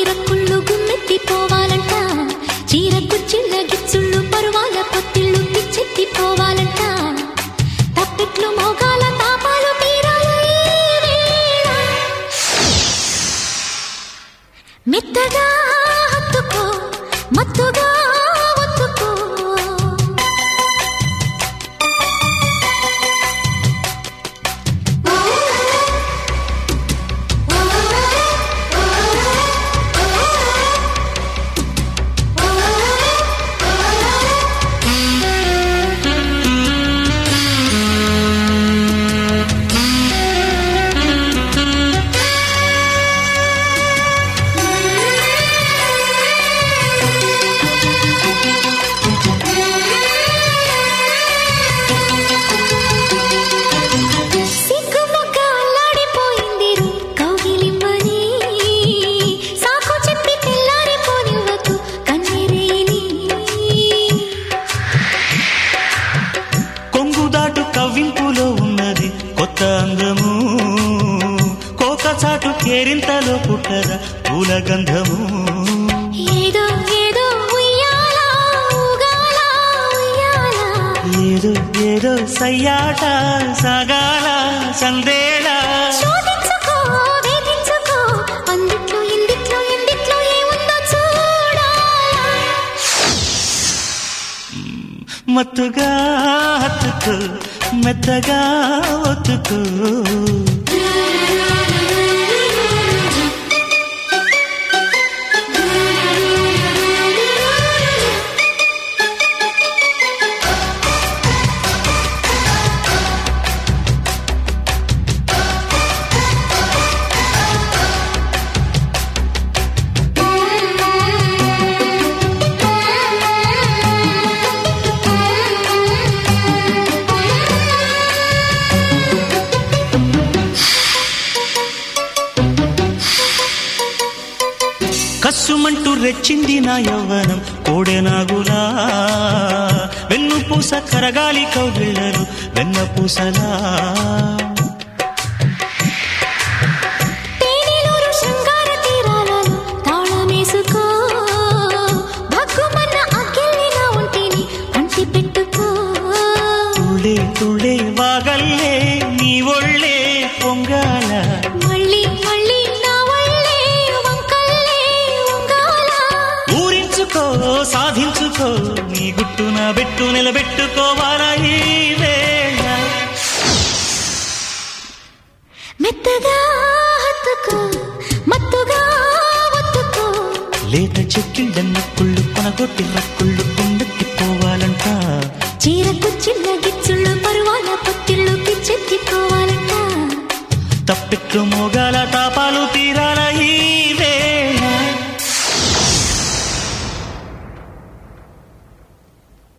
రక్కుళ్ళు గుమ్మెత్తిపోవాలంట చీర కుచ్చిళ్ళ గిచ్చుళ్ళు పరువాల పొత్తిళ్ళు పిచ్చెత్తిపోవాలంట తప్పెట్లు మోగాల తాపాలు తీరాలి ఈ వేళ. మెత్తగా హత్తుకో మత్తుగా ఒత్తుకో సిగ్గుమొగ్గ అల్లాడిపోయింది రు కౌగిలిమ్మని సాకు చెప్పి తెల్లారిపోనివ్వకు కన్నెరేని కొంగు దాటు కవ్వింపులో ఉన్నది కొత్త అందము కోక చాటు కేరింతలో పుట్టద పూల గంధము ఏదో ఏదో ఉయ్యాల ఊగాల ఉయ్యాల ఏదో ఏదో సయ్యాట సాగాల సందేళ శోధించుకో వేధించుకో అందిట్లో ఇందిట్లో ఇందిట్లో ఏముందో చూడాలా మత్తుగా హత్తుకు మెత్తగా ఒత్తుకు కస్సుమంటూ రెచ్చింది నా యవ్వనం కోడెనాగులా వెన్ను పూస కరగాలి కౌగిళ్ళలు వెన్న పూసలా తేనెలూరు శృంగార తీరాలలో తాళమేసుకో భగ్గుమన్న అగ్గిల్ని నా ఒంటిని అంటి పెట్టుకో తుళ్ళే తుళ్ళే వాగల్లే నీ ఒళ్ళే పొంగాల మళ్ళీ మళ్ళీ నా ఒళ్ళే వంకల్లే ఉంగాల ఊరించుకో సాధించుకో నీ గుట్టు నా బెట్టు నిలబెట్టుకోవాలా ఈ వేళ మెత్తగా హత్తుకో మత్తుగా ఒత్తుకో లేత చెక్కిళ్ళన్న కుళ్ళు కొనగొట్టి రక్కుళ్ళు కొండెత్తిపోవాలంట